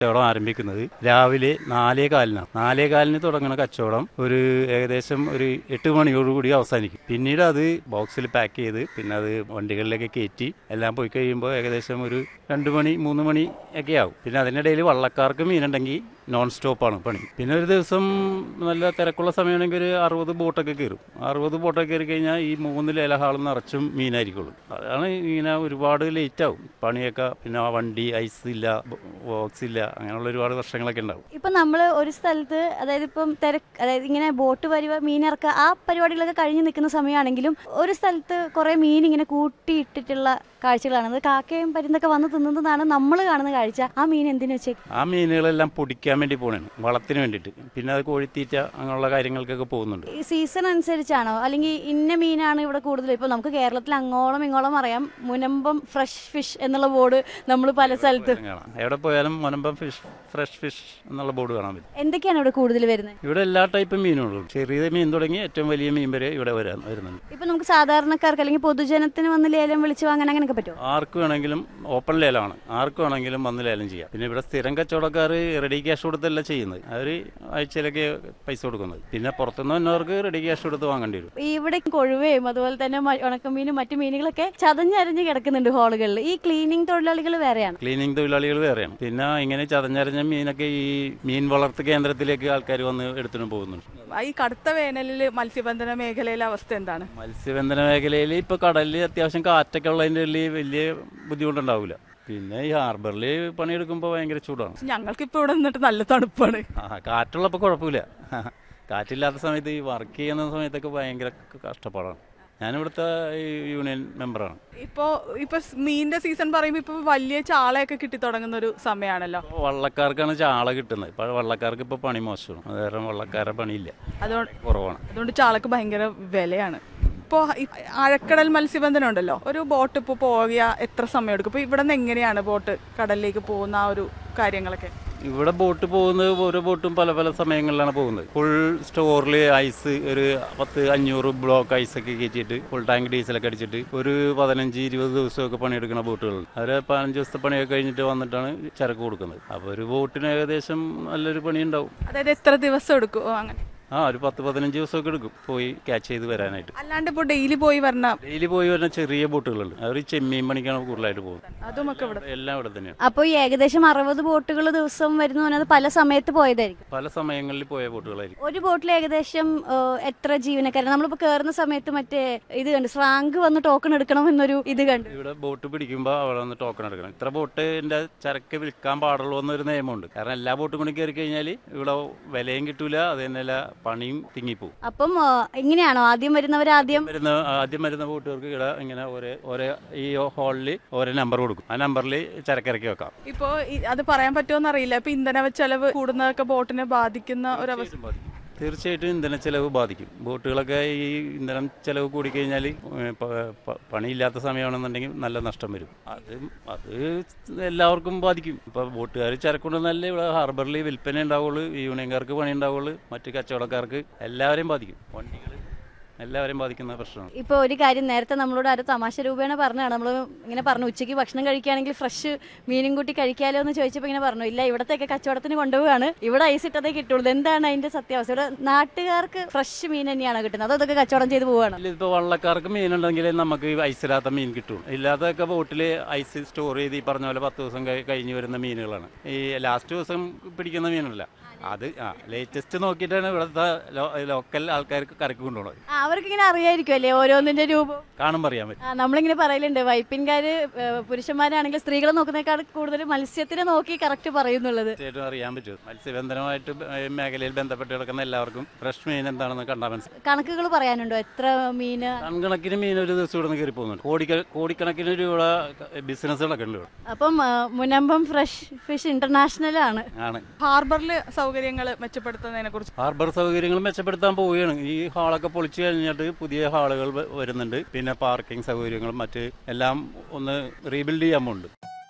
കച്ചവടം ആരംഭിക്കുന്നത് രാവിലെ നാലേ കാലിനാണ് നാലേ കാലിന് തുടങ്ങുന്ന കച്ചവടം ഒരു ഏകദേശം ഒരു എട്ട് മണിയോടുകൂടി അവസാനിക്കും പിന്നീട് അത് ബോക്സിൽ പാക്ക് ചെയ്ത് പിന്നെ അത് വണ്ടികളിലേക്ക് കയറ്റി എല്ലാം പോയി കഴിയുമ്പോൾ ഏകദേശം ഒരു രണ്ട് മണി മൂന്ന് മണി ഒക്കെ ആവും പിന്നെ അതിനിടയിൽ വള്ളക്കാർക്ക് മീനുണ്ടെങ്കിൽ നോൺ സ്റ്റോപ്പാണ് പണി പിന്നെ ഒരു ദിവസം നല്ല തിരക്കുള്ള സമയമാണെങ്കിൽ ഒരു അറുപത് ബോട്ടൊക്കെ കയറും അറുപത് ബോട്ടൊക്കെ കയറി കഴിഞ്ഞാൽ ഈ മൂന്ന് ലേല ഹാളും നിറച്ചും മീനായിരിക്കുള്ളൂ അതാണ് ഇങ്ങനെ ഒരുപാട് ലേറ്റ് ആവും പണിയൊക്കെ പിന്നെ ആ വണ്ടി ഐസ് ഇല്ല ബോക്സ് ഇല്ല അങ്ങനെയുള്ള ഒരുപാട് പ്രശ്നങ്ങളൊക്കെ ഉണ്ടാവും ഇപ്പൊ നമ്മൾ ഒരു സ്ഥലത്ത് അതായത് ഇപ്പം തിരക്ക് അതായത് ഇങ്ങനെ ബോട്ട് പരിവ മീനിറക്കുക ആ പരിപാടികളൊക്കെ കഴിഞ്ഞ് നിൽക്കുന്ന സമയമാണെങ്കിലും ഒരു സ്ഥലത്ത് കുറെ മീൻ ഇങ്ങനെ കൂട്ടിയിട്ടിട്ടുള്ള കാഴ്ചകളാണ് അത് കാക്കയും പരുന്തൊക്കെ വന്ന് തിന്നുന്നതാണ് നമ്മൾ കാണുന്ന കാഴ്ച ആ മീൻ എന്തിനു വെച്ചേ ആ മീനുകളെല്ലാം പൊടിക്കാൻ വേണ്ടി പോകണാണ് വളത്തിന് വേണ്ടിയിട്ട് പിന്നെ അത് കോഴിത്തീറ്റ അങ്ങനെയുള്ള കാര്യങ്ങൾക്കൊക്കെ പോകുന്നുണ്ട് ഈ സീസൺ അനുസരിച്ചാണോ അല്ലെങ്കിൽ ഇന്ന മീനാണ് ഇവിടെ കൂടുതൽ ഇപ്പോൾ നമുക്ക് കേരളത്തിൽ അങ്ങോളം ഇങ്ങോളം അറിയാം മുനമ്പം ഫ്രഷ് ഫിഷ് എന്നുള്ള ബോർഡ് നമ്മൾ പല സ്ഥലത്ത് കാണാം എവിടെ പോയാലും മുനമ്പം ഫിഷ് ഫ്രഷ് ഫിഷ് എന്നുള്ള ബോർഡ് കാണാൻ പറ്റും എന്തൊക്കെയാണ് ഇവിടെ കൂടുതൽ വരുന്നത് ഇവിടെ എല്ലാ ടൈപ്പ് മീനുകളും ചെറിയ മീൻ തുടങ്ങി ഏറ്റവും വലിയ മീൻ വരെ ഇവിടെ വരാൻ വരുന്നുണ്ട് ഇപ്പൊ നമുക്ക് സാധാരണക്കാർക്ക് അല്ലെങ്കിൽ പൊതുജനത്തിന് വന്ന് ലേലം വിളിച്ച് വാങ്ങാൻ അങ്ങനെയൊക്കെ പറ്റുമോ ആർക്ക് വേണമെങ്കിലും ഓപ്പൺ ലേലമാണ് ആർക്ക് വേണമെങ്കിലും വന്ന് ലേലം ചെയ്യാം പിന്നെ ഇവിടെ സ്ഥിരം കച്ചവടക്കാർ റെഡി ക്യാഷ് കൊടുത്തല്ല ചെയ്യുന്നത് അവർ ആഴ്ചയിലൊക്കെ പൈസ കൊടുക്കുന്നത് പിന്നെ പുറത്തുനിന്ന് വന്നവർക്ക് റെഡി ക്യാഷ് കൊടുത്ത് വാങ്ങേണ്ടി വരും ഈ ഇവിടെ കൊഴുവയും അതുപോലെ തന്നെ മ- ഉണക്കമീനും മറ്റു മീനുകളൊക്കെ ചതഞ്ഞരഞ്ഞ് കിടക്കുന്നുണ്ട് ഹാളുകളിൽ ഈ ക്ലീനിങ് തൊഴിലാളികൾ വേറെയാണ് ക്ലീനിങ് തൊഴിലാളികൾ വേറെയാണ് പിന്നെ ഇങ്ങനെ ചതഞ്ഞരഞ്ഞ മീനൊക്കെ ഈ മീൻ വളർത്ത് കേന്ദ്രത്തിലേക്ക് ആൾക്കാർ വന്ന് എടുത്തിട്ട് പോകുന്നുണ്ട് ഈ കടുത്ത വേനലിൽ മത്സ്യബന്ധന മേഖലയിലെ അവസ്ഥ എന്താണ് മത്സ്യബന്ധന മേഖലയിൽ ഇപ്പോൾ കടലിൽ അത്യാവശ്യം കാറ്റൊക്കെ ഉള്ളതിൻ്റെ ഉള്ളിൽ വലിയ ബുദ്ധിമുട്ടുണ്ടാവില്ല പിന്നെ ഈ ഹാർബറിൽ പണിയെടുക്കുമ്പോൾ ഭയങ്കര ചൂടാണ് ഞങ്ങൾക്കിപ്പോൾ ഇവിടെ നിന്നിട്ട് നല്ല തണുപ്പാണ് ആ കാറ്റുള്ളപ്പോൾ കുഴപ്പമില്ല കാറ്റില്ലാത്ത സമയത്ത് ഈ വർക്ക് ചെയ്യുന്ന സമയത്തൊക്കെ ഭയങ്കര കഷ്ടപ്പാടാണ് ഞാനിവിടുത്തെ ഈ യൂണിയൻ മെമ്പറാണ് ഇപ്പോൾ ഇപ്പൊ മീനിന്റെ സീസൺ പറയുമ്പോൾ ഇപ്പൊ വലിയ ചാളയൊക്കെ കിട്ടി തുടങ്ങുന്ന ഒരു സമയമാണല്ലോ ഇപ്പോൾ വള്ളക്കാർക്കാണ് ചാള കിട്ടുന്നത് ഇപ്പോൾ വള്ളക്കാർക്ക് ഇപ്പോൾ പണി മോശമാണ് അത് കാരണം വള്ളക്കാരുടെ പണിയില്ല അതുകൊണ്ട് കുറവാണ് അതുകൊണ്ട് ചാളക്ക് ഭയങ്കര വിലയാണ് ഇപ്പോൾ ആഴക്കടൽ മത്സ്യബന്ധനം ഉണ്ടല്ലോ ഒരു ബോട്ട് ഇപ്പോൾ പോകിയ എത്ര സമയം എടുക്കും ഇപ്പോൾ ഇവിടെ നിന്ന് എങ്ങനെയാണ് ബോട്ട് കടലിലേക്ക് പോകുന്ന ആ ഒരു കാര്യങ്ങളൊക്കെ ഇവിടെ ബോട്ട് പോകുന്നത് ഓരോ ബോട്ടും പല പല സമയങ്ങളിലാണ് പോകുന്നത് ഫുൾ സ്റ്റോറിൽ ഐസ് ഒരു പത്ത് അഞ്ഞൂറ് ബ്ലോക്ക് ഐസൊക്കെ കയറ്റിയിട്ട് ഫുൾ ടാങ്ക് ഡീസലൊക്കെ അടിച്ചിട്ട് ഒരു പതിനഞ്ച് ഇരുപത് ദിവസമൊക്കെ പണിയെടുക്കുന്ന ബോട്ടുകളുണ്ട് അവർ പതിനഞ്ച് ദിവസത്തെ പണിയൊക്കെ കഴിഞ്ഞിട്ട് വന്നിട്ടാണ് ചരക്ക് കൊടുക്കുന്നത് അപ്പോൾ ഒരു ബോട്ടിന് ഏകദേശം നല്ലൊരു പണി ഉണ്ടാവും അതായത് എത്ര ദിവസം എടുക്കും ഓ, അങ്ങനെ ആ ഒരു പത്ത് പതിനഞ്ച് ദിവസമൊക്കെ എടുക്കും പോയി ക്യാച്ച് ചെയ്ത് വരാനായിട്ട് അല്ലാണ്ട് ഇപ്പോൾ ഡെയിലി പോയി വരണ ഡെയിലി പോയി വരുന്ന ചെറിയ ബോട്ടുകളുണ്ട് അവർ ചെമ്മീൻ പണിക്കാണ് കൂടുതലായിട്ട് പോകുന്നത് അതുമൊക്കെ ഇവിടെ എല്ലാം ഇവിടെ തന്നെയാണ് അപ്പോൾ ഈ ഏകദേശം അറുപത് ബോട്ടുകൾ ദിവസം വരുന്നു പറഞ്ഞത് പല സമയത്ത് പോയതായിരിക്കും പല സമയങ്ങളിൽ പോയ ബോട്ടുകളായിരിക്കും ഒരു ബോട്ടിൽ ഏകദേശം ഏഹ്, എത്ര ജീവനക്കാർ നമ്മളിപ്പോ കയറുന്ന സമയത്ത് മറ്റേ ഇത് കണ്ട് സ്രാങ്ക് വന്ന് ടോക്കൺ എടുക്കണം എന്നൊരു ഇത് കണ്ടു ഇവിടെ ബോട്ട് പിടിക്കുമ്പോൾ അവിടെ നിന്ന് ടോക്കൺ എടുക്കണം ഇത്ര ബോട്ടിന്റെ ചരക്ക് വിൽക്കാൻ പാടുള്ളൂ എന്നൊരു നിയമമുണ്ട് കാരണം എല്ലാ ബോട്ടും കൂടി കയറി കഴിഞ്ഞാൽ ഇവിടെ വിലയും കിട്ടൂല അത് തന്നെയല്ല പണിയും തിങ്ങിപ്പോവും അപ്പം ഏഹ്, ഇങ്ങനെയാണോ ആദ്യം വരുന്നവർ ആദ്യം വരുന്ന ആദ്യം വരുന്ന ബോട്ടുകാർക്ക് ഇവിടെ ഇങ്ങനെ ഓരോ ഓരോ ഈ ഹാളിൽ ഓരോ നമ്പർ കൊടുക്കും ആ നമ്പറിൽ ചരക്കിറക്കി വെക്കാം ഇപ്പോൾ അത് പറയാൻ പറ്റുമോ അറിയില്ല ഇപ്പൊ ഇന്ധന ചെലവ് കൂടുന്നതൊക്കെ ബോട്ടിനെ ബാധിക്കുന്ന ഒരു അവസ്ഥ തീർച്ചയായിട്ടും ബാധിക്കും. തീർച്ചയായിട്ടും ഇന്ധന ചെലവ് ബാധിക്കും ബോട്ടുകളൊക്കെ ഈ ഇന്ധനം ചെലവ് കൂടിക്കഴിഞ്ഞാൽ പണിയില്ലാത്ത സമയമാണെന്നുണ്ടെങ്കിൽ നല്ല നഷ്ടം വരും അത് അത് എല്ലാവർക്കും ബാധിക്കും ഇപ്പൊ ബോട്ടുകാർ ചരക്കൊണ്ടെന്നല്ലേ ഇവിടെ ഹാർബറിൽ വിൽപ്പന ഉണ്ടാവുള്ളൂ ഈ യൂണിയൻകാർക്ക് പണി ഉണ്ടാവുള്ളൂ മറ്റു കച്ചവടക്കാർക്ക് എല്ലാവരെയും ബാധിക്കും വണ്ടികൾ എല്ലാവരെയും ബാധിക്കുന്ന പ്രശ്നമാണ് ഇപ്പൊ ഒരു കാര്യം നേരത്തെ നമ്മളോട് ആരോ തമാശ രൂപേണ പറഞ്ഞാണ് നമ്മൾ ഇങ്ങനെ പറഞ്ഞു ഉച്ചയ്ക്ക് ഭക്ഷണം കഴിക്കുകയാണെങ്കിൽ ഫ്രഷ് മീനും കൂട്ടി കഴിക്കാലോ എന്ന് ചോദിച്ചപ്പോൾ ഇങ്ങനെ പറഞ്ഞു ഇല്ല ഇവിടത്തെയൊക്കെ കച്ചവടത്തിന് കൊണ്ടുപോവാണ് ഇവിടെ ഐസ് ഇട്ടതേ കിട്ടുള്ളൂ എന്താണ് അതിന്റെ സത്യാവസ്ഥ ഇവിടെ നാട്ടുകാർക്ക് ഫ്രഷ് മീൻ തന്നെയാണോ കിട്ടുന്നത് അതോ ഇതൊക്കെ കച്ചവടം ചെയ്ത് പോവാണ് ഇപ്പോൾ വള്ളക്കാർക്ക് മീനുണ്ടെങ്കിൽ നമുക്ക് ഐസില്ലാത്ത മീൻ കിട്ടും ഇല്ലാത്തതൊക്കെ ബോട്ടിൽ ഐസ് സ്റ്റോർ ചെയ്ത് ഈ പറഞ്ഞ പോലെ പത്ത് ദിവസം കഴി- കഴിഞ്ഞ് വരുന്ന മീനുകളാണ് ഈ ലാസ്റ്റ് ദിവസം പിടിക്കുന്ന മീനല്ല അത് ആ ലേറ്റസ്റ്റ് നോക്കിയിട്ടാണ് ഇവിടുത്തെ ലോ- ലോക്കൽ ആൾക്കാർക്ക് കരക്ക് കൊണ്ടുപോകുന്നത് ആ, അവർക്ക് ഇങ്ങനെ അറിയായിരിക്കും അല്ലേ ഓരോന്നിന്റെ രൂപം കാണുമ്പോൾ അറിയാൻ പറ്റും ആ, നമ്മളിങ്ങനെ പറയലുണ്ട് വൈപ്പിൻകാര് ഏഹ്, പുരുഷന്മാരാണെങ്കിൽ സ്ത്രീകളെ നോക്കുന്നേക്കാൾ കൂടുതൽ മത്സ്യത്തിനെ നോക്കി കറക്റ്റ് പറയുന്നുള്ളത് തീർച്ചയായിട്ടും അറിയാൻ പറ്റും മത്സ്യബന്ധനമായിട്ട് ബ- ഈ മേഖലയിൽ ബന്ധപ്പെട്ട് കിടക്കുന്ന എല്ലാവർക്കും ഫ്രഷ് മീൻ എന്താണെന്ന് കണ്ടാൽ മനസ്സിലാവും കണക്കുകൾ പറയാനുണ്ടോ എത്ര മീന് ടൺ കണക്കിന് മീൻ ഒരു ദിവസം ഇവിടെ നിന്ന് കയറി പോകുന്നുണ്ട് കോടിക്ക കോടിക്കണക്കിന് രൂപ ബിസിനസ്സുകളൊക്കെ ഉണ്ട് ഇവിടെ അപ്പം ആ, മുനമ്പം ഫ്രഷ് ഫിഷ് ഇന്റർനാഷണൽ ആണ് ആണ് ഹാർബറിൽ സൗകര്യങ്ങൾ മെച്ചപ്പെടുത്തുന്നതിനെ കുറിച്ച് ഹാർബർ സൗകര്യങ്ങൾ മെച്ചപ്പെടുത്താൻ പോവുകയാണ് ഈ ഹാളൊക്കെ പൊളിച്ചു കഴിഞ്ഞിട്ട് പുതിയ ഹാളുകൾ വ- വരുന്നുണ്ട് പിന്നെ പാർക്കിംഗ് സൗകര്യങ്ങളും മറ്റ് എല്ലാം ഒന്ന് റീബിൽഡ് ചെയ്യാൻ പോകുന്നുണ്ട്